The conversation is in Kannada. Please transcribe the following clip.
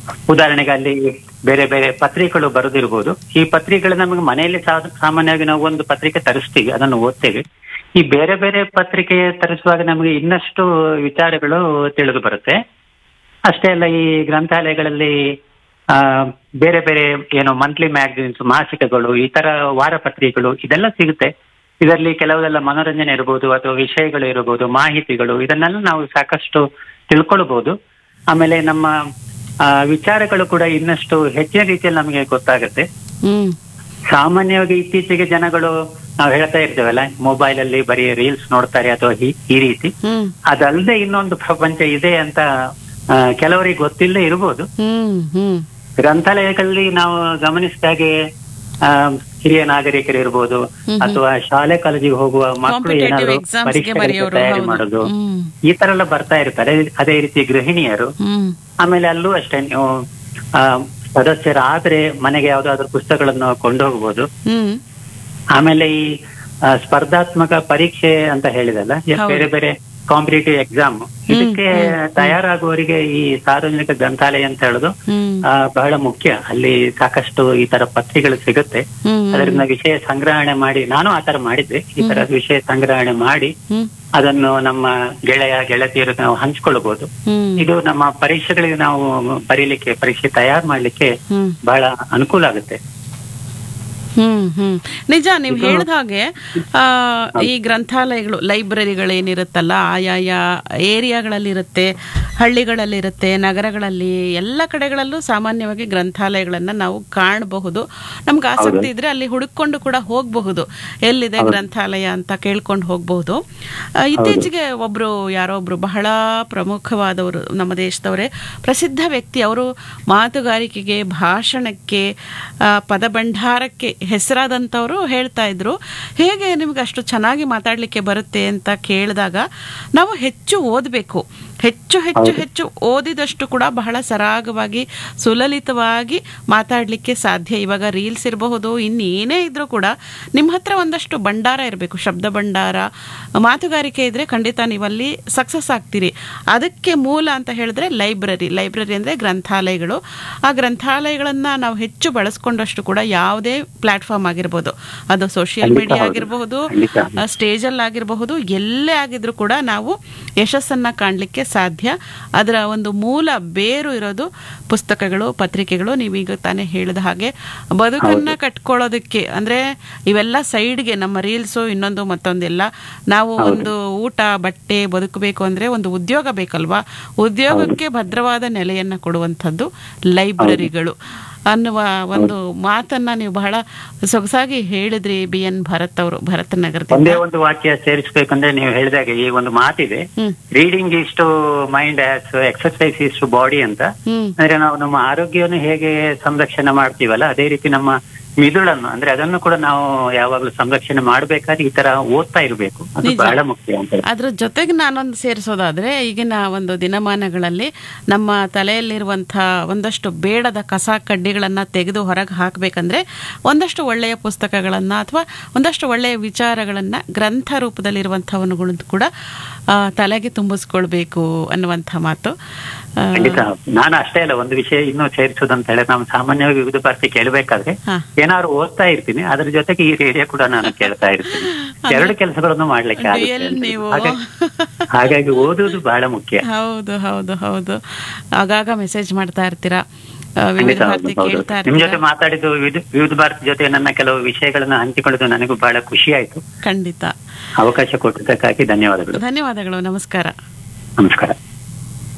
ಉದಾಹರಣೆಗೆ ಅಲ್ಲಿ ಬೇರೆ ಬೇರೆ ಪತ್ರಿಕೆಗಳು ಬರೆದಿರ್ಬೋದು ಈ ಪತ್ರಿಕೆಗಳು ನಮಗೆ ಮನೆಯಲ್ಲಿ ಸಾ- ಸಾಮಾನ್ಯವಾಗಿ ನಾವು ಒಂದು ಪತ್ರಿಕೆ ತರಿಸ್ತೀವಿ ಅದನ್ನು ಓದ್ತೇವೆ ಈ ಬೇರೆ ಬೇರೆ ಪತ್ರಿಕೆ ತರಿಸುವಾಗ ನಮಗೆ ಇನ್ನಷ್ಟು ವಿಚಾರಗಳು ತಿಳಿದು ಬರುತ್ತೆ ಅಷ್ಟೇ ಅಲ್ಲ ಈ ಗ್ರಂಥಾಲಯಗಳಲ್ಲಿ ಆ ಬೇರೆ ಬೇರೆ ಏನು ಮಂತ್ಲಿ ಮ್ಯಾಗಝಿನ್ಸ್ ಮಾಸಿಕಗಳು ಈ ತರ ವಾರಪತ್ರಿಕೆಗಳು ಇದೆಲ್ಲ ಸಿಗುತ್ತೆ ಇದರಲ್ಲಿ ಕೆಲವೆಲ್ಲ ಮನೋರಂಜನೆ ಇರಬಹುದು ಅಥವಾ ವಿಷಯಗಳು ಇರಬಹುದು ಮಾಹಿತಿಗಳು ಇದನ್ನೆಲ್ಲ ನಾವು ಸಾಕಷ್ಟು ತಿಳ್ಕೊಳ್ಬಹುದು ಆಮೇಲೆ ನಮ್ಮ ಆ, ವಿಚಾರಗಳು ಕೂಡ ಇನ್ನಷ್ಟು ಹೆಚ್ಚಿನ ರೀತಿಯಲ್ಲಿ ನಮಗೆ ಗೊತ್ತಾಗುತ್ತೆ ಹ್ಮ್ ಸಾಮಾನ್ಯವಾಗಿ ಇತ್ತೀಚೆಗೆ ಜನಗಳು ನಾವು ಹೇಳ್ತಾ ಇರ್ತೇವಲ್ಲ ಮೊಬೈಲ್ ಅಲ್ಲಿ ಬರೀ ರೀಲ್ಸ್ ನೋಡ್ತಾರೆ ಅಥವಾ ಈ- ಈ ರೀತಿ ಹ್ಮ್ ಅದಲ್ಲದೆ ಇನ್ನೊಂದು ಪ್ರಪಂಚ ಇದೆ ಅಂತ ಆ, ಕೆಲವರಿಗೆ ಗೊತ್ತಿಲ್ಲದೆ ಇರಬಹುದು ಹ್ಮ್ ಹ್ಮ್ ಗ್ರಂಥಾಲಯಗಳಲ್ಲಿ ನಾವು ಗಮನಿಸಿದಾಗೆ ಆ, ಹಿರಿಯ ನಾಗರಿಕರು ಇರ್ಬೋದು ಹ್ಮ್. ಅಥವಾ ಶಾಲೆ ಕಾಲೇಜಿಗೆ ಹೋಗುವ ಮಕ್ಕಳು ಕಾಂಪಿಟೇಟಿವ್ ಏನಾದ್ರು ಎಕ್ಸಾಮ್ಸ್ಗೆ ಪರೀಕ್ಷೆಗಳಿಗೆ ಬರೆಯೋರು ತಯಾರಿ ಹೌದು ಮಾಡೋದು ಹ್ಮ್ ಈ ತರ ಎಲ್ಲ ಬರ್ತಾ ಇರ್ತಾರೆ ಅದೇ ರೀತಿ ಗೃಹಿಣಿಯರು ಹ್ಮ್ ಆಮೇಲೆ ಅಲ್ಲೂ ಅಷ್ಟೇ ನೀವು ಆ, ಸದಸ್ಯರಾದ್ರೆ ಮನೆಗೆ ಯಾವ್ದಾದ್ರು ಪುಸ್ತಕಗಳನ್ನು ಕೊಂಡು ಹೋಗ್ಬೋದು ಹ್ಮ್ ಆಮೇಲೆ ಈ ಆ, ಸ್ಪರ್ಧಾತ್ಮಕ ಪರೀಕ್ಷೆ ಅಂತ ಹೇಳಿದಲ್ಲ ಈ ಹೌದು. ಬೇರೆ ಬೇರೆ ಕಾಂಪಿಟೇಟಿವ್ ಎಕ್ಸಾಮ್ ಇದಕ್ಕೆ ತಯಾರಾಗುವವರಿಗೆ ಈ ಸಾರ್ವಜನಿಕ ಗ್ರಂಥಾಲಯ ಅಂತ ಹೇಳುದು ಹ್ಮ್ ಆ, ಬಹಳ ಮುಖ್ಯ ಅಲ್ಲಿ ಸಾಕಷ್ಟು ಈ ತರ ಪತ್ರಿಕೆಗಳು ಸಿಗುತ್ತೆ ಹ್ಮ್ ಅದರಿಂದ ವಿಷಯ ಸಂಗ್ರಹಣೆ ಮಾಡಿ ನಾನು ಆ ತರ ಮಾಡಿದ್ದೆ ಈ ತರ ವಿಷಯ ಸಂಗ್ರಹಣೆ ಮಾಡಿ ಹ್ಮ್ ಅದನ್ನು ನಮ್ಮ ಗೆಳೆಯ ಗೆಳತಿಯರು ನಾವು ಹಂಚ್ಕೊಳ್ಬಹುದು ಹ್ಮ್ ಇದು ನಮ್ಮ ಪರೀಕ್ಷೆಗಳಿಗೆ ನಾವು ಬರೀಲಿಕ್ಕೆ ಪರೀಕ್ಷೆ ತಯಾರು ಮಾಡ್ಲಿಕ್ಕೆ ಹ್ಮ್ ಬಹಳ ಅನುಕೂಲ ಆಗುತ್ತೆ ಹ್ಮ್ ಹ್ಮ್ ನಿಜ ನೀವು ಹೇಳಿದ ಹಾಗೆ ಆ, ಈ ಗ್ರಂಥಾಲಯಗಳು ಲೈಬ್ರರಿಗಳೇನಿರುತ್ತಲ್ಲ ಆಯಾಯ ಏರಿಯಾಗಳಲ್ಲಿ ಇರುತ್ತೆ ಹಳ್ಳಿಗಳಲ್ಲಿ ಇರುತ್ತೆ ನಗರಗಳಲ್ಲಿ ಎಲ್ಲ ಕಡೆಗಳಲ್ಲೂ ಸಾಮಾನ್ಯವಾಗಿ ಗ್ರಂಥಾಲಯಗಳನ್ನ ನಾವು ಕಾಣಬಹುದು ನಮ್ಗೆ ಆಸಕ್ತಿ ಇದ್ರೆ ಅಲ್ಲಿ ಹುಡುಕೊಂಡು ಕೂಡ ಹೋಗಬಹುದು ಎಲ್ಲಿದೆ ಗ್ರಂಥಾಲಯ ಅಂತ ಕೇಳ್ಕೊಂಡು ಹೋಗಬಹುದು ಇತ್ತೀಚೆಗೆ ಒಬ್ರು ಯಾರೋ ಒಬ್ರು ಬಹಳ ಪ್ರಮುಖವಾದವರು ನಮ್ಮ ದೇಶದವರೇ ಪ್ರಸಿದ್ಧ ವ್ಯಕ್ತಿ ಅವರು ಮಾತುಗಾರಿಕೆಗೆ ಭಾಷಣಕ್ಕೆ ಆ, ಪದಭಂಡಾರಕ್ಕೆ ಹೆಸರಾದಂಥವರು ಹೇಳ್ತಾ ಇದ್ರು ಹೇಗೆ ನಿಮ್ಗೆ ಅಷ್ಟು ಚೆನ್ನಾಗಿ ಮಾತಾಡಲಿಕ್ಕೆ ಬರುತ್ತೆ ಅಂತ ಕೇಳಿದಾಗ ನಾವು ಹೆಚ್ಚು ಓದಬೇಕು ಹೆಚ್ಚು ಹೆಚ್ಚು ಹೆಚ್ಚು ಓದಿದಷ್ಟು ಕೂಡ ಬಹಳ ಸರಾಗವಾಗಿ ಸುಲಲಿತವಾಗಿ ಮಾತಾಡಲಿಕ್ಕೆ ಸಾಧ್ಯ ಇವಾಗ ರೀಲ್ಸ್ ಇರಬಹುದು ಇನ್ನೇನೇ ಇದ್ರೂ ಕೂಡ ನಿಮ್ಮ ಹತ್ರ ಒಂದಷ್ಟು ಭಂಡಾರ ಇರಬೇಕು ಶಬ್ದ ಭಂಡಾರ ಮಾತುಗಾರಿಕೆ ಇದ್ರೆ ಖಂಡಿತ ನೀವಲ್ಲಿ ಸಕ್ಸಸ್ ಆಗ್ತೀರಿ ಅದಕ್ಕೆ ಮೂಲ ಅಂತ ಹೇಳಿದ್ರೆ ಲೈಬ್ರರಿ ಲೈಬ್ರರಿ ಅಂದರೆ ಗ್ರಂಥಾಲಯಗಳು ಆ ಗ್ರಂಥಾಲಯಗಳನ್ನು ನಾವು ಹೆಚ್ಚು ಬಳಸ್ಕೊಂಡಷ್ಟು ಕೂಡ ಯಾವುದೇ ಪ್ಲಾಟ್ಫಾರ್ಮ್ ಆಗಿರ್ಬೋದು ಅದು ಸೋಷಿಯಲ್ ಖಂಡಿತ ಮೀಡಿಯಾ ಹೌದು. ಆಗಿರಬಹುದು ಖಂಡಿತ. ಸ್ಟೇಜಲ್ಲಿ ಆಗಿರಬಹುದು ಎಲ್ಲೇ ಆಗಿದ್ರೂ ಕೂಡ ನಾವು ಯಶಸ್ಸನ್ನ ಕಾಣಲಿಕ್ಕೆ ಸಾಧ್ಯ ಅದರ ಒಂದು ಮೂಲ ಬೇರು ಇರೋದು ಪುಸ್ತಕಗಳು ಪತ್ರಿಕೆಗಳು ನೀವೀಗ ತಾನೇ ಹೇಳಿದ ಹಾಗೆ ಬದುಕನ್ನ ಕಟ್ಕೊಳ್ಳೋದಕ್ಕೆ ಅಂದ್ರೆ ಇವೆಲ್ಲ ಸೈಡ್ಗೆ ನಮ್ಮ ರೀಲ್ಸು ಇನ್ನೊಂದು ಮತ್ತೊಂದೆಲ್ಲ ನಾವು ಒಂದು ಊಟ ಬಟ್ಟೆ ಬದುಕಬೇಕು ಅಂದ್ರೆ ಒಂದು ಉದ್ಯೋಗ ಬೇಕಲ್ವಾ ಉದ್ಯೋಗಕ್ಕೆ ಭದ್ರವಾದ ನೆಲೆಯನ್ನ ಕೊಡುವಂಥದ್ದು ಲೈಬ್ರರಿಗಳು ಅನ್ನುವ ಒಂದು ಮಾತನ್ನ ನೀವು ಬಹಳ ಸೊಗಸಾಗಿ ಹೇಳಿದ್ರಿ ಬಿ ಎನ್ ಭರತ್ ಅವರು ಭರತ್ ನಗರದಿಂದ ಒಂದೇ ಒಂದು ವಾಕ್ಯ ಸೇರಿಸಬೇಕಂದ್ರೆ ನೀವು ಹೇಳಿದಾಗೆ ಈ ಒಂದು ಮಾತಿದೆ hmm reading is to mind as exercise is to body ಅಂತ ಹ್ಮ್ ಅಂದ್ರೆ ನಾವು ನಮ್ಮ ಆರೋಗ್ಯವನ್ನು ಹೇಗೆ ಸಂರಕ್ಷಣೆ ಮಾಡ್ತೀವಲ್ಲ ಅದೇ ರೀತಿ ನಮ್ಮ ಮಿದುಳನ್ನು ಅಂದ್ರೆ ಅದನ್ನು ಕೂಡ ನಾವು ಯಾವಾಗ್ಲೂ ಸಂರಕ್ಷಣೆ ಮಾಡ್ಬೇಕಾದ್ರೆ ಈ ತರ ಓದ್ತಾ ಇರಬೇಕು ಅದು ನಿಜ. ಬಹಳ ಮುಖ್ಯ ಅಂತ ಅದ್ರ ಜೊತೆಗೆ ನಾನೊಂದು ಸೇರಿಸೋದಾದ್ರೆ ಈಗಿನ ಒಂದು ದಿನಮಾನಗಳಲ್ಲಿ ನಮ್ಮ ತಲೆಯಲ್ಲಿರುವಂಥ ಒಂದಷ್ಟು ಬೇಡದ ಕಸ ಕಡ್ಡಿಗಳನ್ನ ತೆಗೆದು ಹೊರಗೆ ಹಾಕಬೇಕಂದ್ರೆ ಒಂದಷ್ಟು ಒಳ್ಳೆಯ ಪುಸ್ತಕಗಳನ್ನ ಅಥವಾ ಒಂದಷ್ಟು ಒಳ್ಳೆಯ ವಿಚಾರಗಳನ್ನ ಗ್ರಂಥ ರೂಪದಲ್ಲಿರುವಂಥವನ್ನುಗಳು ಕೂಡ ಆ, ತಲೆಗೆ ತುಂಬಿಸ್ಕೊಳ್ಬೇಕು ಅನ್ನುವಂಥ ಮಾತು ಆ, ಖಂಡಿತ ನಾನು ಅಷ್ಟೇ ಅಲ್ಲ ಒಂದು ವಿಷಯ ಇನ್ನೂ ಸೇರಿಸೋದಂತ ಹೇಳಿದ್ರೆ ನಾವು ಸಾಮಾನ್ಯವಾಗಿ ವಿವಿಧ ಭಾರತಿ ಕೇಳಬೇಕಾದ್ರೆ ಹಾ. ಏನಾದ್ರು ಓದ್ತಾ ಇರ್ತೀನಿ ಅದ್ರ ಜೊತೆಗೆ ಈ ರೇಡಿಯೋ ಕೂಡ ನಾನು ಕೇಳ್ತಾ ಇರ್ತೀನಿ ಎರಡು ಕೆಲಸಗಳನ್ನು ಮಾಡ್ಲಿಕ್ಕೆ ಆಗುತ್ತೆ Dual ಅಂತ. ನೀವು. ಹಾಗಾಗಿ- ಹಾಗಾಗಿ ಓದುವುದು ಬಹಳ ಮುಖ್ಯ ಹೌದು ಹೌದು ಹೌದು ಆಗಾಗ ಮೆಸೇಜ್ ಮಾಡ್ತಾ ಇರ್ತೀರಾ ಆ, ವಿವಿಧ ಖಂಡಿತ ಹೌದು, ಭಾರತಿ ಹೌದು. ಕೇಳ್ತಾ ನಿಮ್ ಜೊತೆ ಇರ್ತೀರಾ ಮಾತಾಡಿದ್ದು ವಿವಿಧ ವಿವಿಧ ಭಾರತಿ ಜೊತೆ ನನ್ನ ಕೆಲವು ವಿಷಯಗಳನ್ನ ಹಂಚಿಕೊಳ್ಳೋದು ನನಗೂ ಬಹಳ ಖುಷಿ ಆಯ್ತು ಖಂಡಿತ ಅವಕಾಶ ಕೊಟ್ಟಿದ್ದಕ್ಕಾಗಿ ಧನ್ಯವಾದಗಳು ಧನ್ಯವಾದಗಳು ನಮಸ್ಕಾರ ನಮಸ್ಕಾರ